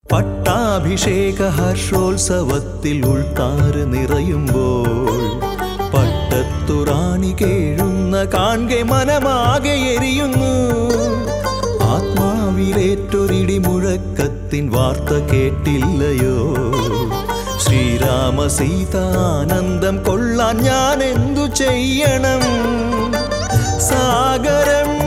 പട്ടാഭിഷേക ഹർഷോത്സവത്തിൽ ഉൾത്താറ് നിറയുമ്പോൾ പട്ടത്തുറാണി കേഴുന്ന കാൺകെ മനമാകെ എരിയുന്നു ആത്മാവിലേറ്റൊരിടി മുഴക്കത്തിൻ വാർത്ത കേട്ടില്ലയോ ശ്രീരാമ സീതാനന്ദം കൊള്ളാൻ ഞാൻ എന്തു ചെയ്യണം സാഗരം